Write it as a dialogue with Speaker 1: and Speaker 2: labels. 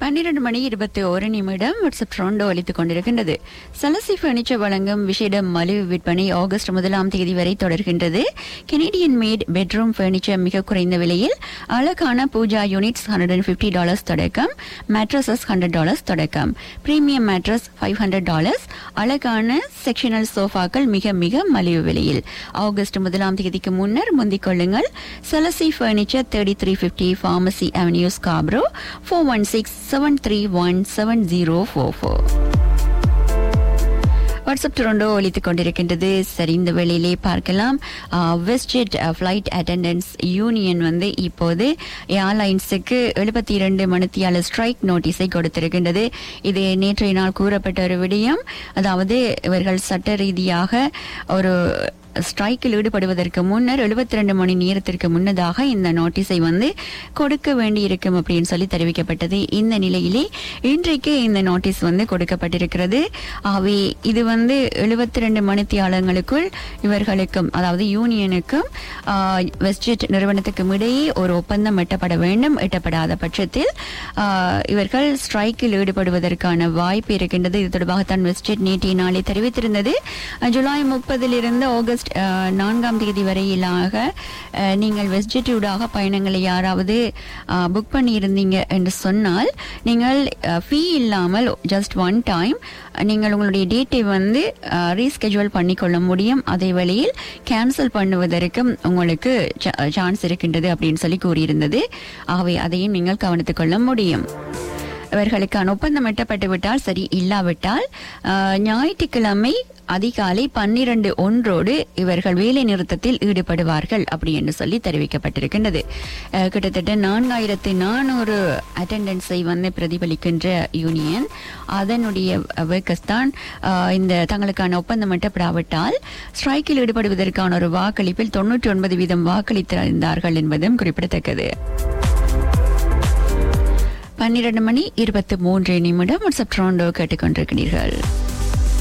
Speaker 1: பன்னிரண்டு மணி இருபத்தி ஒரு நிமிடம் வாட்ஸ்அப் ட்ரோண்டோ அளித்துக் கொண்டிருக்கின்றது சலசி பர்னிச்சர் வழங்கும் விசேட மலிவு விற்பனை ஆகஸ்ட் முதலாம் தேதி வரை தொடர்கின்றது கெனடியன் மேட் பெட்ரூம் பர்னிச்சர் மிக குறைந்த விலையில் அழகான pooja units hundred and fifty dollars தொடக்கம் மேட்ரஸஸ் ஹண்ட்ரட் டாலர்ஸ் தொடக்கம் premium mattress five hundred dollars அழகான செக்ஷனல் சோஃபாக்கள் மிக மிக மலிவு விலையில் ஆகஸ்ட் முதலாம் தேதிக்கு முன்னர் முந்திக் கொள்ளுங்கள் சலசி furniture thirty three fifty pharmacy avenue Scarborough four one six seven three one seven zero four four WhatsApp Toronto ஒலித்துக் கொண்டிருக்கின்றது சரி இந்த வேளையிலே பார்க்கலாம் வெஸ்ட்ஜெட் ஃப்ளைட் அட்டெண்டன்ஸ் யூனியன் வந்து இப்போது ஏர்லைன்ஸுக்கு எழுபத்தி இரண்டு மணித்தியால ஸ்ட்ரைக் நோட்டீஸை கொடுத்திருக்கின்றது இது நேற்றைய நாள் கூறப்பட்ட ஒரு விடயம் அதாவது இவர்கள் சட்ட ரீதியாக ஒரு ஸ்ட்ரைக்கில் ஈடுபடுவதற்கு முன்னர் எழுபத்தி ரெண்டு மணி நேரத்திற்கு முன்னதாக இந்த நோட்டீஸை வந்து கொடுக்க வேண்டியிருக்கும் அப்படின்னு சொல்லி தெரிவிக்கப்பட்டது இந்த நிலையிலே இன்றைக்கு இந்த நோட்டீஸ் வந்து கொடுக்கப்பட்டிருக்கிறது ஆகவே இது வந்து எழுபத்தி ரெண்டு மணித்தியாலங்களுக்குள் இவர்களுக்கும் அதாவது யூனியனுக்கும் ஆஹ், வெஸ்ட்ஜெட் நிறுவனத்துக்கும் இடையே ஒரு ஒப்பந்தம் எட்டப்பட வேண்டும் எட்டப்படாத பட்சத்தில் ஆஹ், இவர்கள் ஸ்ட்ரைக்கில் ஈடுபடுவதற்கான வாய்ப்பு இருக்கின்றது இது தொடர்பாகத்தான் வெஸ்ட்ஜெட் நேற்றைய நாளே தெரிவித்திருந்தது அஹ், ஜூலை முப்பதிலிருந்து ஆகஸ்ட் அஹ், நான்காம் தேதி வரையிலாக அஹ், நீங்கள் வெஸ்ட்ஜெட்டூடாக பயணங்களை யாராவது புக் பண்ணியிருந்தீங்க என்று சொன்னால் நீங்கள் ஃபீ இல்லாமல் ஜஸ்ட் ஒன் டைம் நீங்கள் உங்களுடைய டேட்டை வந்து ரீஸ்கெஜுவல் பண்ணிக்கொள்ள முடியும் அதே வேளையில் கேன்சல் பண்ணுவதற்கும் உங்களுக்கு சான்ஸ் இருக்கின்றது அப்படின்னு சொல்லி கூறியிருந்தது ஆகவே அதையும் நீங்கள் கவனித்துக் கொள்ள முடியும் இவர்களுக்கான ஒப்பந்தம் எட்டப்பட்டு விட்டால் சரி இல்லாவிட்டால் ஆஹ், ஞாயிற்றுக்கிழமை அதிகாலை பன்னிரண்டு ஒன்றோடு இவர்கள் வேலை நிறுத்தத்தில் ஈடுபடுவார்கள் அப்படி என்று சொல்லி தெரிவிக்கப்பட்டிருக்கின்றது ஆஹ், கிட்டத்தட்ட நான்காயிரத்தி நானூறு அட்டெண்டன்ஸை வந்து பிரதிபலிக்கின்ற யூனியன் அதனுடைய ஒர்க்கர்ஸ் தான் ஆஹ், இந்த தங்களுக்கான ஒப்பந்தம் எட்டப்படாவிட்டால் ஸ்ட்ரைக்கில் ஈடுபடுவதற்கான ஒரு வாக்களிப்பில் தொன்னூற்றி ஒன்பது வீதம் வாக்களித்திருந்தார்கள் என்பதும் குறிப்பிடத்தக்கது பன்னிரண்டு மணி இருபத்தி மூன்று நிமிடம் வாட்ஸ்அப் ட்ரோண்டோ கேட்டுக்கொண்டிருக்கிறீர்கள்